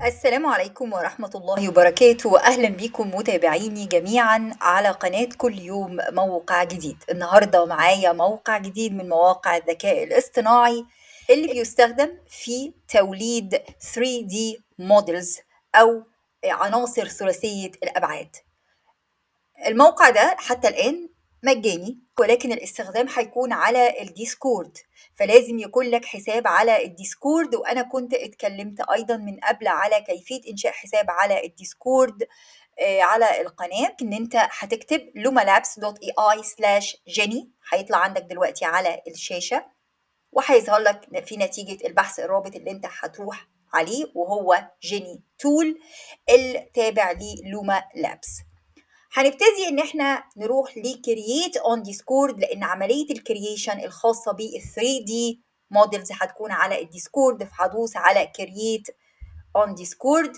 السلام عليكم ورحمة الله وبركاته أهلا بكم متابعيني جميعا على قناة كل يوم موقع جديد النهاردة معايا موقع جديد من مواقع الذكاء الاصطناعي اللي بيستخدم في توليد 3D موديلز أو عناصر ثلاثية الأبعاد الموقع ده حتى الآن مجاني ولكن الاستخدام هيكون على الديسكورد فلازم يكون لك حساب على الديسكورد وانا كنت اتكلمت ايضا من قبل على كيفيه انشاء حساب على الديسكورد آه، على القناه ان انت هتكتب lumalabs.ai slash jenny هيطلع عندك دلوقتي على الشاشه وهيظهر لك في نتيجه البحث الرابط اللي انت هتروح عليه وهو جيني تول التابع للوما لابس هنبتدي ان احنا نروح لكرييت اون ديسكورد لان عمليه الكرييشن الخاصه بال 3 دي موديلز هتكون على الديسكورد فهدوس على كرييت اون ديسكورد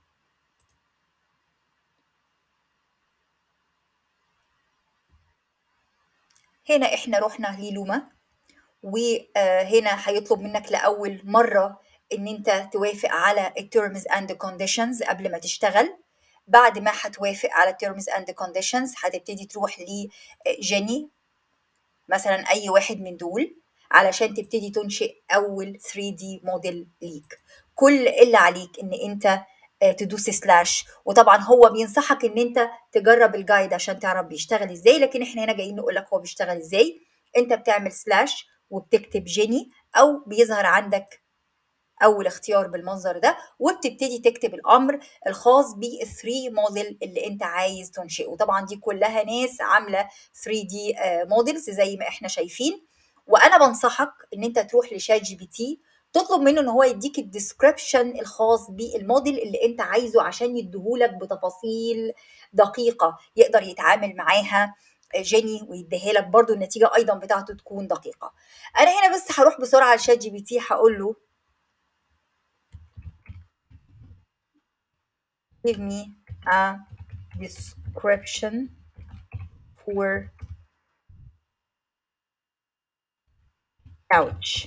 هنا احنا رحنا للوما وهنا هيطلب منك لاول مره ان انت توافق على التيرمز اند كونديشنز قبل ما تشتغل بعد ما هتوافق على terms and conditions هتبتدي تروح لجيني مثلا اي واحد من دول علشان تبتدي تنشئ اول 3D موديل ليك كل اللي عليك ان انت آه، تدوس سلاش وطبعا هو بينصحك ان انت تجرب الجايد عشان تعرف بيشتغل ازاي لكن احنا هنا جايين نقول لك هو بيشتغل ازاي انت بتعمل سلاش وبتكتب جيني او بيظهر عندك اول اختيار بالمنظر ده وبتبتدي تكتب الامر الخاص بالثري موديل اللي انت عايز تنشئه طبعا دي كلها ناس عامله 3 دي موديلز زي ما احنا شايفين وانا بنصحك ان انت تروح لشات جي بي تي تطلب منه ان هو يديك الديسكريبشن الخاص بالموديل اللي انت عايزه عشان يديهولك بتفاصيل دقيقه يقدر يتعامل معاها جيني ويديها لك برضو النتيجه ايضا بتاعته تكون دقيقه انا هنا بس هروح بسرعه لشات جي بي تي هقول له give me a description for couch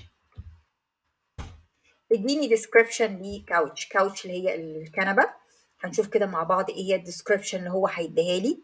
اديني description لكاوتش كاوتش اللي هي الكنبة هنشوف كده مع بعض ايه هي الديسكريبشن اللي هو هيديها لي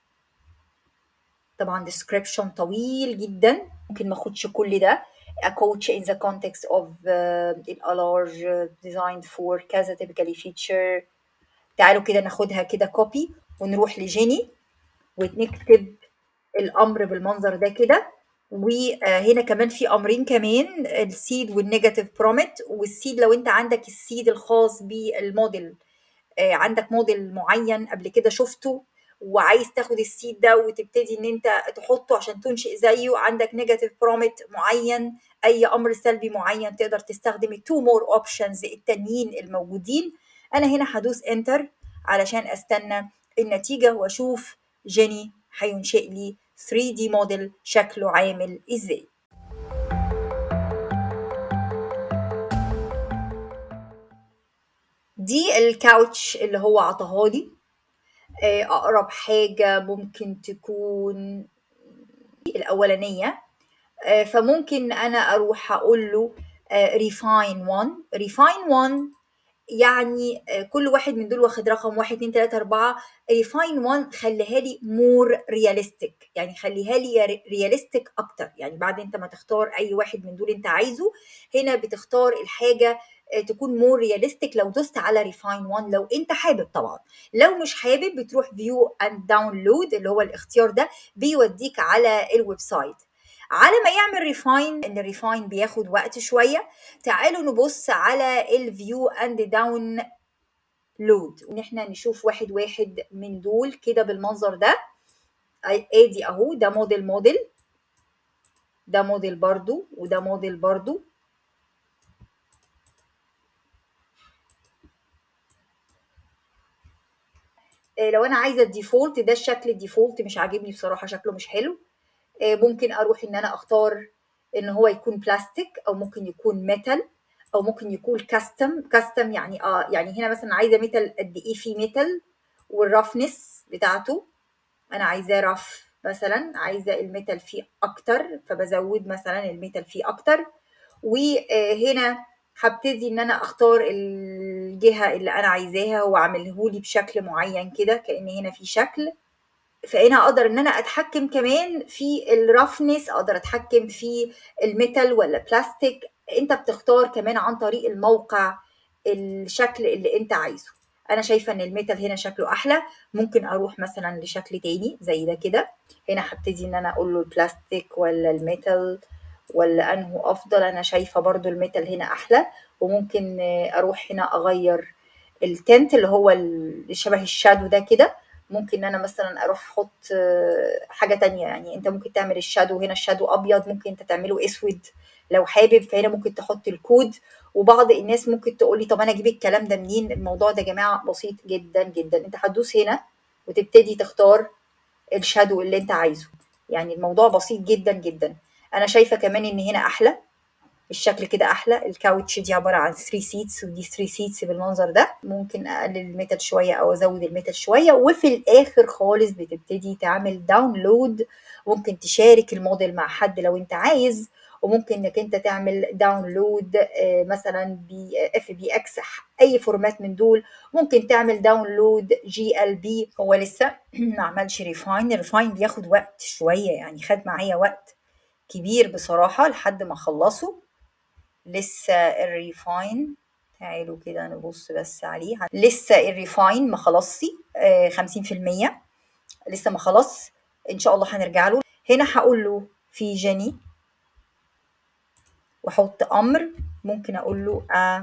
طبعا description طويل جدا ممكن ما اخدش كل ده a coach in the context of uh, a large uh, designed for كذا typically feature تعالوا كده ناخدها كده كوبي ونروح لجيني ونكتب الامر بالمنظر ده كده وهنا كمان في امرين كمان السيد والنيجاتيف بروميت والسيد لو انت عندك السيد الخاص بالموديل آه، عندك موديل معين قبل كده شفته وعايز تاخد السيد ده وتبتدي ان انت تحطه عشان تنشئ زيه عندك نيجاتيف بروميت معين اي امر سلبي معين تقدر تستخدم التو مور اوبشنز التانيين الموجودين انا هنا هدوس انتر علشان استنى النتيجة واشوف جيني هينشئ لي 3D موديل شكله عامل ازاي دي الكاوتش اللي هو عطاها لي آه، اقرب حاجة ممكن تكون الاولانية آه، فممكن انا اروح اقول له ريفاين 1 ريفاين 1 يعني آه، كل واحد من دول واخد رقم واحد اتنين تلاتة أربعة ريفاين 1 خليها لي مور رياليستيك يعني خليها لي رياليستيك أكتر يعني بعد أنت ما تختار أي واحد من دول أنت عايزه هنا بتختار الحاجة آه، تكون مور رياليستيك لو دوست على ريفاين 1 لو انت حابب طبعا لو مش حابب بتروح فيو اند داونلود اللي هو الاختيار ده بيوديك على الويب سايت على ما يعمل ريفاين ان الريفاين بياخد وقت شويه تعالوا نبص على الفيو اند داون لود ان احنا نشوف واحد واحد من دول كده بالمنظر ده ادي اهو ده موديل موديل ده موديل برضو وده موديل برضو آه، لو انا عايزه الديفولت ده الشكل الديفولت مش عاجبني بصراحه شكله مش حلو آه، ممكن اروح ان انا اختار ان هو يكون بلاستيك او ممكن يكون ميتال او ممكن يكون كاستم كاستم يعني اه يعني هنا مثلا عايزه ميتال قد ايه في ميتال والرفنس بتاعته انا عايزاه رف مثلا عايزه الميتال فيه اكتر فبزود مثلا الميتال فيه اكتر وهنا هبتدي ان انا اختار الجهة اللي انا عايزاها واعمله لي بشكل معين كده كأن هنا في شكل فهنا اقدر ان انا اتحكم كمان في الرفنس اقدر اتحكم في الميتال ولا بلاستيك انت بتختار كمان عن طريق الموقع الشكل اللي انت عايزه انا شايفه ان الميتال هنا شكله احلى ممكن اروح مثلا لشكل تاني زي ده كده هنا هبتدي ان انا اقول له البلاستيك ولا الميتال ولا انه افضل انا شايفه برضو الميتال هنا احلى وممكن اروح هنا اغير التنت اللي هو اللي شبه الشادو ده كده ممكن ان انا مثلا اروح احط حاجه تانية يعني انت ممكن تعمل الشادو هنا الشادو ابيض ممكن انت تعمله اسود لو حابب فهنا ممكن تحط الكود وبعض الناس ممكن تقول لي طب انا اجيب الكلام ده منين الموضوع ده يا جماعه بسيط جدا جدا انت هتدوس هنا وتبتدي تختار الشادو اللي انت عايزه يعني الموضوع بسيط جدا جدا انا شايفه كمان ان هنا احلى الشكل كده احلى الكاوتش دي عباره عن 3 سيتس ودي 3 سيتس بالمنظر ده ممكن اقلل الميتال شويه او ازود الميتال شويه وفي الاخر خالص بتبتدي تعمل داونلود ممكن تشارك الموديل مع حد لو انت عايز وممكن انك انت تعمل داونلود مثلا ب اف بي اكس اي فورمات من دول ممكن تعمل داونلود جي ال بي هو لسه ما عملش ريفاين الريفاين بياخد وقت شويه يعني خد معايا وقت كبير بصراحه لحد ما اخلصه لسه الريفاين تعالوا كده نبص بس عليه لسه الريفاين ما خلصش خمسين في المية لسه ما خلص ان شاء الله هنرجع له هنا هقول له في جيني واحط امر ممكن اقول له a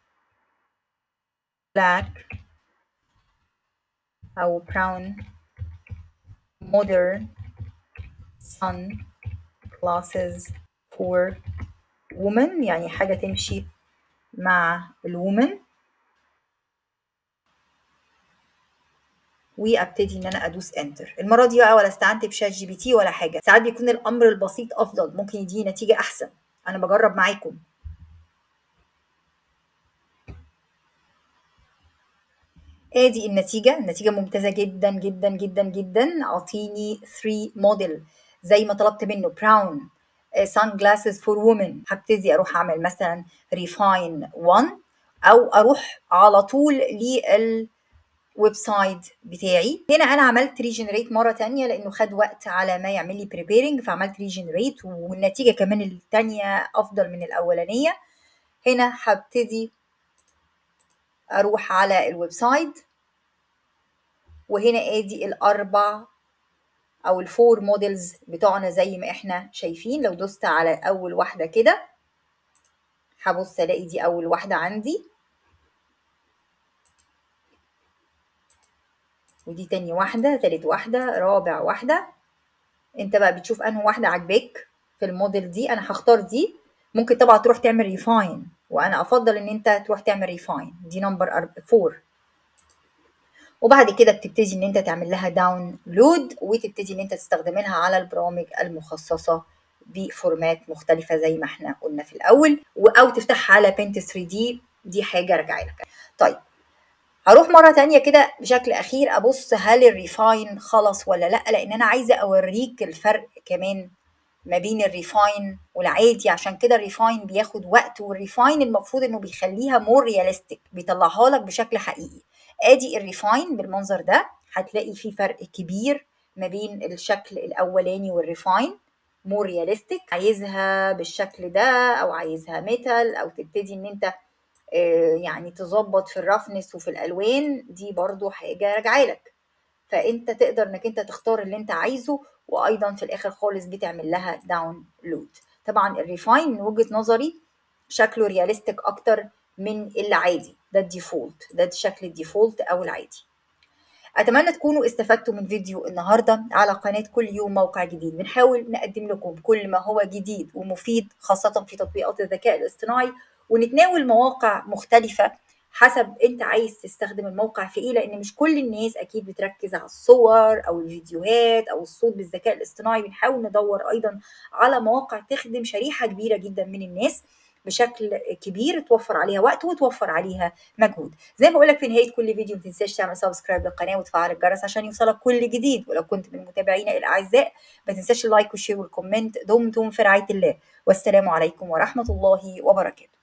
black او brown modern sun glasses for woman يعني حاجة تمشي مع الومن وابتدي ان انا ادوس انتر المره دي بقى ولا استعنت بشات جي بي تي ولا حاجه ساعات بيكون الامر البسيط افضل ممكن يديني نتيجه احسن انا بجرب معاكم ادي النتيجه النتيجه ممتازه جدا جدا جدا جدا اعطيني 3 موديل زي ما طلبت منه براون سان جلاسز فور وومن هبتدي اروح اعمل مثلا ريفاين 1 او اروح على طول لل ويب سايت بتاعي هنا انا عملت ريجنريت مره تانية لانه خد وقت على ما يعمل لي بريبيرنج فعملت ريجنريت والنتيجه كمان التانية افضل من الاولانيه هنا هبتدي اروح على الويب سايت وهنا ادي الاربع او الفور موديلز بتوعنا زي ما احنا شايفين لو دوست على اول واحده كده هبص الاقي دي اول واحده عندي ودي تاني واحدة تالت واحدة رابع واحدة انت بقى بتشوف انه واحدة عجباك في الموديل دي انا هختار دي ممكن طبعا تروح تعمل ريفاين وانا افضل ان انت تروح تعمل ريفاين دي نمبر فور وبعد كده بتبتدي ان انت تعمل لها داونلود وتبتدي ان انت تستخدم لها على البرامج المخصصة بفورمات مختلفة زي ما احنا قلنا في الاول او تفتحها على بنت 3 دي دي حاجة راجعه لك طيب هروح مرة تانية كده بشكل أخير أبص هل الريفاين خلص ولا لأ لأن أنا عايزة أوريك الفرق كمان ما بين الريفاين والعادي عشان كده الريفاين بياخد وقت والريفاين المفروض إنه بيخليها مور رياليستيك بيطلعها لك بشكل حقيقي آدي الريفاين بالمنظر ده هتلاقي فيه فرق كبير ما بين الشكل الأولاني والريفاين مور رياليستيك عايزها بالشكل ده أو عايزها ميتال أو تبتدي إن أنت يعني تظبط في الرفنس وفي الالوان دي برضو حاجه راجعه لك فانت تقدر انك انت تختار اللي انت عايزه وايضا في الاخر خالص بتعمل لها داونلود طبعا الريفاين من وجهه نظري شكله رياليستيك اكتر من العادي ده الديفولت ده الشكل الديفولت او العادي اتمنى تكونوا استفدتوا من فيديو النهارده على قناه كل يوم موقع جديد بنحاول نقدم لكم كل ما هو جديد ومفيد خاصه في تطبيقات الذكاء الاصطناعي ونتناول مواقع مختلفة حسب انت عايز تستخدم الموقع في ايه لان مش كل الناس اكيد بتركز على الصور او الفيديوهات او الصوت بالذكاء الاصطناعي بنحاول ندور ايضا على مواقع تخدم شريحة كبيرة جدا من الناس بشكل كبير توفر عليها وقت وتوفر عليها مجهود زي ما بقول لك في نهايه كل فيديو ما تنساش تعمل سبسكرايب للقناه وتفعل الجرس عشان يوصلك كل جديد ولو كنت من متابعينا الاعزاء ما تنساش اللايك والشير والكومنت دمتم في رعايه الله والسلام عليكم ورحمه الله وبركاته